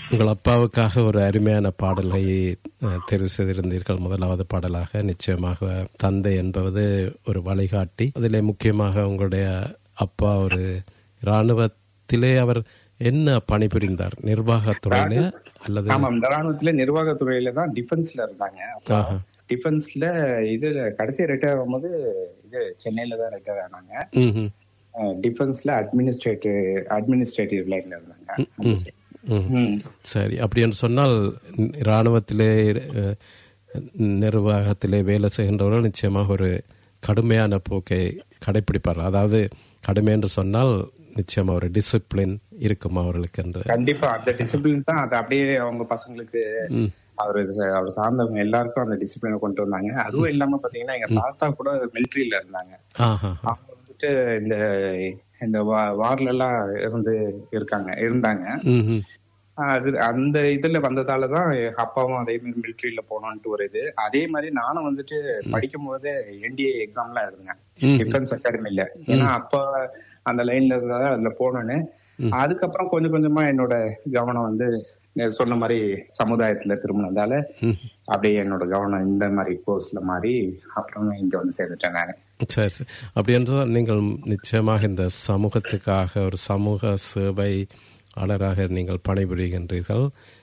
உங்கள் அப்பாவுக்காக ஒரு அருமையான பாடலை அஹ், தேர்வு செய்திருந்தீர்கள் முதலாவது பாடலாக நிச்சயமாக தந்தை என்பது ஒரு வழிகாட்டி அதிலே முக்கியமாக உங்களுடைய அப்பா ஒரு இராணுவத்திலே அவர் என்ன பணிபுரிந்தார் நிர்வாகத்துறையிலே அல்லது ஆமா இந்த ராணுவத்துல நிர்வாகத்துறையில தான் டிஃபென்ஸ்ல இருந்தாங்க அப்பா டிஃபென்ஸ்ல இது கடைசி ரிட்டையர் ஆகும்போது இது சென்னையில தான் ரிட்டையர் ஆனாங்க ம்ஹும். டிஃபென்ஸ்ல அட்மினிஸ்ட்ரேட்டிவ் அட்மினிஸ்ட்ரேட்டிவ் லைன்ல இருந்தாங்க அந்த side. ம். ம். சரி அப்படி என்று சொன்னால் ந- இராணுவத்திலே அஹ், நிர்வாகத்திலே வேலை செய்கின்றவர்கள் நிச்சயமாக ஒரு கடுமையான போக்கை கடைபிடிப்பார்கள் அதாவது கடுமை என்று சொன்னால் நிச்சயமா ஒரு டிசிப்ளின் இருக்கும் அவர்களுக்கு என்று கண்டிப்பா அந்த டிசிப்ளின் தான் அது அப்படியே அவங்க பசங்களுக்கு அவரு அவர் சார்ந்தவங்க எல்லாருக்கும் அந்த டிசிப்ளினை கொண்டு வந்தாங்க அதுவும் இல்லாம பாத்தீங்கன்னா எங்க தாத்தா கூட மிலிட்ரியில இருந்தாங்க ஆஹா அவங்க வந்துட்டு இந்த இந்த வார்ல எல்லாம் இருந்து இருக்காங்க இருந்தாங்க ம்ஹும். அது அந்த இதுல வந்ததால தான் எங்க அப்பாவும் அதே மாதிரி மிலிட்ரியில போனோன்ட்டு ஒரு இது அதே மாதிரி நானும் வந்துட்டு படிக்கும் போதே என்டிஏ எக்ஸாம்லாம் எழுதுனேன் டிஃபென்ஸ் அகாடமில ஏன்னா அப்பா அந்த லைன்ல இருந்தாலும் அதுல போனோன்னு அதுக்கப்புறம் கொஞ்சம் கொஞ்சமா என்னோட கவனம் வந்து நீ சொன்ன மாதிரி சமுதாயத்துல திரும்பினதால அப்படியே என்னோட கவனம் இந்த மாதிரி கோர்ஸ்ல மாறி அப்புறம் இங்க வந்து சேர்ந்துட்டேன் நான் சரி சரி அப்படி என்றால் நீங்கள் நிச்சயமாக இந்த சமூகத்துக்காக ஒரு சமூக சேவையாளராக நீங்கள் பணிபுரிகின்றீர்கள்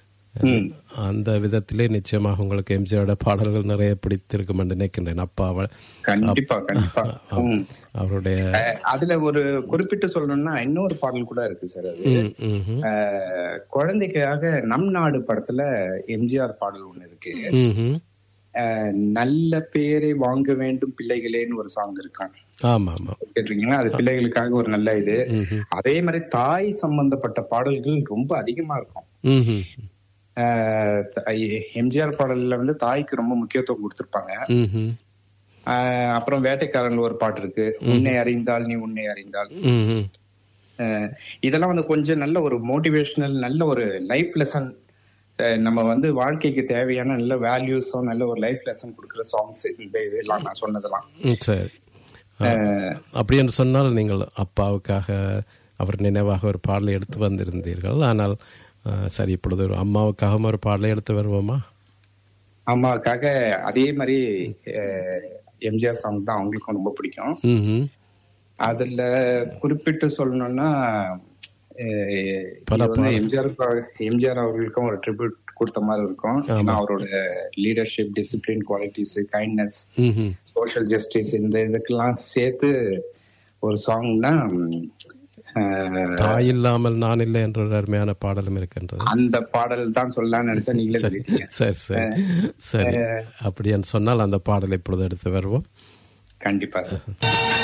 அந்த விதத்திலே நிச்சயமாக உங்களுக்கு எம்ஜிஆரோட பாடல்கள் நிறைய பிடித்திருக்கும் என்று நினைக்கின்றேன் அப்பாவை கண்டிப்பா கண்டிப்பா ம். அவருடைய அஹ் அதுல ஒரு குறிப்பிட்டு சொல்லணும்னா இன்னொரு பாடல் கூட இருக்கு சார் அது ம், ம்ஹும். அஹ் குழந்தைக்காக நம் நாடு படத்துல எம்ஜிஆர் பாடல் ஒண்ணு இருக்கு ம்ஹும். அஹ் நல்ல பேரை வாங்க வேண்டும் பிள்ளைகளேன்னு ஒரு சாங் இருக்கும் ஆமா ஆமா கேட்டிருக்கீங்களா அது பிள்ளைகளுக்காக ஒரு நல்ல இது அதே மாதிரி தாய் சம்பந்தப்பட்ட பாடல்கள் ரொம்ப அதிகமா இருக்கும் ம்ஹும். அஹ் த- எம்ஜிஆர் பாடல்ல வந்து தாய்க்கு ரொம்ப முக்கியத்துவம் கொடுத்திருப்பாங்க ம்ஹும். அஹ் அப்புறம் வேட்டைக்காரன்ல ஒரு பாட்டு இருக்கு உன்னை அறிந்தால் நீ உன்னை அறிந்தால் ம்ஹும். அஹ் இதெல்லாம் வந்து கொஞ்சம் நல்ல ஒரு மோட்டிவேஷனல் நல்ல ஒரு லைஃப் லெசன் நம்ம வந்து வாழ்க்கைக்கு தேவையான நல்ல வேல்யூஸும் நல்ல ஒரு லைஃப் லெசன் கொடுக்குற சாங்ஸ் இந்த இதெல்லாம் நான் சொன்னதெல்லாம் ம், சரி அப்படி என்று சொன்னால் நீங்கள் அப்பாவுக்காக அவர் நினைவாக ஒரு பாடலை எடுத்து வந்திருந்தீர்கள் ஆனால் அஹ், சரி இப்பொழுது ஒரு அம்மாவுக்காகவும் ஒரு பாடலை எடுத்து வருவோமா அம்மாவுக்காக அதே மாதிரி அஹ், எம்ஜிஆர் சாங் தான் அவங்களுக்கும் ரொம்ப பிடிக்கும் ம்ஹும். அதுல குறிப்பிட்டு சொல்லணும்னா அஹ், பல இது வந்து எம்ஜிஆர் எம்ஜிஆர் அவர்களுக்கும் ஒரு ட்ரிபியூட் கொடுத்த மாதிரி இருக்கும் ஏன்னா அவரோட லீடர்ஷிப் டிசிப்ளின் குவாலிட்டிஸ் கைண்ட்னஸ் ம்ஹும். சோஷியல் ஜஸ்டிஸ் இந்த இதுக்கெல்லாம் சேர்த்து ஒரு சாங்னா தாய் இல்லாமல் நான் இல்லை என்ற ஒரு அருமையான பாடலும் இருக்கின்றது அந்த பாடல் தான் சொல்லலாம்னு நினைச்சா நீங்களே சொல்லிட்டீங்க சரி சரி சரி அப்படி என்று சொன்னால் அந்த பாடலை இப்பொழுது எடுத்து வருவோம் கண்டிப்பா சார்